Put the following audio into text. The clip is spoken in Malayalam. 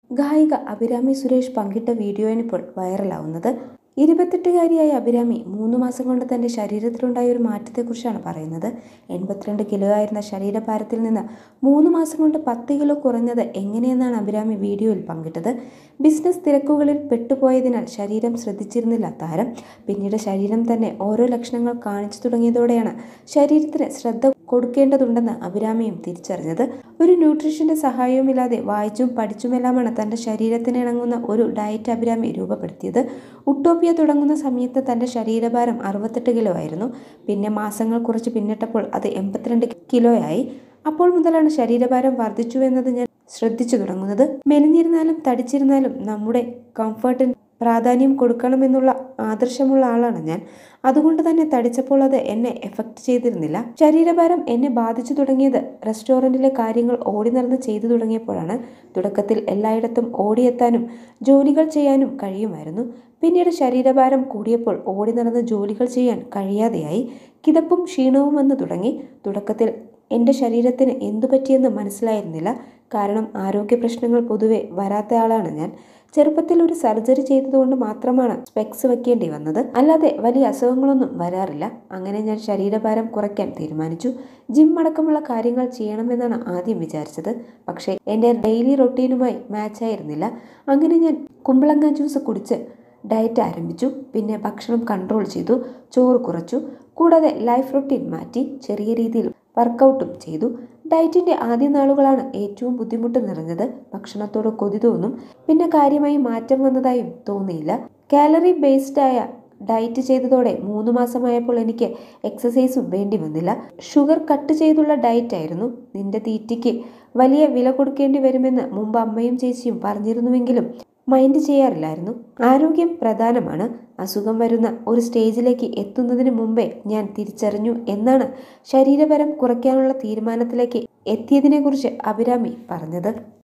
ഗായിക അഭിരാമി സുരേഷ് പങ്കിട്ട വീഡിയോയാണ് ഇപ്പോൾ വൈറലാവുന്നത് ഇരുപത്തെട്ടുകാരിയായ അഭിരാമി മൂന്ന് മാസം കൊണ്ട് തൻ്റെ ശരീരത്തിലുണ്ടായ ഒരു മാറ്റത്തെക്കുറിച്ചാണ് പറയുന്നത് എൺപത്തിരണ്ട് കിലോ ആയിരുന്ന ശരീരഭാരത്തിൽ നിന്ന് മൂന്ന് മാസം കൊണ്ട് പത്ത് കിലോ കുറഞ്ഞത് എങ്ങനെയെന്നാണ് അഭിരാമി വീഡിയോയിൽ പങ്കിട്ടത് ബിസിനസ് തിരക്കുകളിൽ പെട്ടുപോയതിനാൽ ശരീരം ശ്രദ്ധിച്ചിരുന്നില്ല താരം പിന്നീട് ശരീരം തന്നെ ഓരോ ലക്ഷണങ്ങൾ കാണിച്ചു തുടങ്ങിയതോടെയാണ് ശരീരത്തിന് ശ്രദ്ധ കൊടുക്കേണ്ടതുണ്ടെന്ന് അഭിരാമിയും തിരിച്ചറിഞ്ഞത് ഒരു ന്യൂട്രീഷന്റെ സഹായവുമില്ലാതെ വായിച്ചും പഠിച്ചുമെല്ലാമാണ് തൻ്റെ ശരീരത്തിന് ഇണങ്ങുന്ന ഒരു ഡയറ്റ് അഭിരാമി രൂപപ്പെടുത്തിയത് ഉട്ടോപ്പിയ തുടങ്ങുന്ന സമയത്ത് തൻ്റെ ശരീരഭാരം അറുപത്തെട്ട് കിലോ ആയിരുന്നു പിന്നെ മാസങ്ങൾ കുറച്ച് പിന്നിട്ടപ്പോൾ അത് എൺപത്തിരണ്ട് കിലോയായി അപ്പോൾ മുതലാണ് ശരീരഭാരം വർദ്ധിച്ചു എന്നത് ഞാൻ ശ്രദ്ധിച്ചു തുടങ്ങുന്നത് മെലിഞ്ഞിരുന്നാലും തടിച്ചിരുന്നാലും നമ്മുടെ കംഫർട്ടിന് പ്രാധാന്യം കൊടുക്കണമെന്നുള്ള ആദർശമുള്ള ആളാണ് ഞാൻ അതുകൊണ്ട് തന്നെ തടിച്ചപ്പോൾ അത് എന്നെ എഫക്റ്റ് ചെയ്തിരുന്നില്ല ശരീരഭാരം എന്നെ ബാധിച്ചു തുടങ്ങിയത് റെസ്റ്റോറൻറ്റിലെ കാര്യങ്ങൾ ഓടി നടന്ന് ചെയ്തു തുടങ്ങിയപ്പോഴാണ് തുടക്കത്തിൽ എല്ലായിടത്തും ഓടിയെത്താനും ജോലികൾ ചെയ്യാനും കഴിയുമായിരുന്നു പിന്നീട് ശരീരഭാരം കൂടിയപ്പോൾ ഓടി നടന്ന് ജോലികൾ ചെയ്യാൻ കഴിയാതെയായി കിതപ്പും ക്ഷീണവും വന്നു തുടങ്ങി തുടക്കത്തിൽ എൻ്റെ ശരീരത്തിന് എന്തു പറ്റിയെന്ന് മനസ്സിലായിരുന്നില്ല കാരണം ആരോഗ്യ പ്രശ്നങ്ങൾ പൊതുവെ വരാത്ത ആളാണ് ഞാൻ ചെറുപ്പത്തിൽ ഒരു സർജറി ചെയ്തതുകൊണ്ട് മാത്രമാണ് സ്പെക്സ് വെക്കേണ്ടി വന്നത് അല്ലാതെ വലിയ അസുഖങ്ങളൊന്നും വരാറില്ല അങ്ങനെ ഞാൻ ശരീരഭാരം കുറയ്ക്കാൻ തീരുമാനിച്ചു ജിം അടക്കമുള്ള കാര്യങ്ങൾ ചെയ്യണമെന്നാണ് ആദ്യം വിചാരിച്ചത് പക്ഷേ എൻ്റെ ഡെയിലി റൊട്ടീനുമായി മാച്ച് ആയിരുന്നില്ല അങ്ങനെ ഞാൻ കുമ്പളങ്ങ ജ്യൂസ് കുടിച്ച് ഡയറ്റ് ആരംഭിച്ചു പിന്നെ ഭക്ഷണം കൺട്രോൾ ചെയ്തു ചോറ് കുറച്ചു കൂടാതെ ലൈഫ് റൊട്ടീൻ മാറ്റി ചെറിയ രീതിയിൽ വർക്കൗട്ടും ചെയ്തു ഡയറ്റിന്റെ ആദ്യ നാളുകളാണ് ഏറ്റവും ബുദ്ധിമുട്ട് നിറഞ്ഞത് ഭക്ഷണത്തോട് കൊതി തോന്നും പിന്നെ കാര്യമായി മാറ്റം വന്നതായും തോന്നിയില്ല കാലറി ബേസ്ഡ് ആയ ഡയറ്റ് ചെയ്തതോടെ മൂന്ന് മാസമായപ്പോൾ എനിക്ക് എക്സസൈസും വേണ്ടി വന്നില്ല ഷുഗർ കട്ട് ചെയ്തുള്ള ഡയറ്റ് ആയിരുന്നു നിന്റെ തീറ്റയ്ക്ക് വലിയ വില കൊടുക്കേണ്ടി വരുമെന്ന് മുമ്പ് അമ്മയും ചേച്ചിയും പറഞ്ഞിരുന്നുവെങ്കിലും മൈൻഡ് ചെയ്യാറില്ലായിരുന്നു ആരോഗ്യം പ്രധാനമാണ് അസുഖം വരുന്ന ഒരു സ്റ്റേജിലേക്ക് എത്തുന്നതിന് മുമ്പേ ഞാൻ തിരിച്ചറിഞ്ഞു എന്നാണ് ശരീരപരം കുറയ്ക്കാനുള്ള തീരുമാനത്തിലേക്ക് എത്തിയതിനെക്കുറിച്ച് അഭിരാമി പറഞ്ഞത്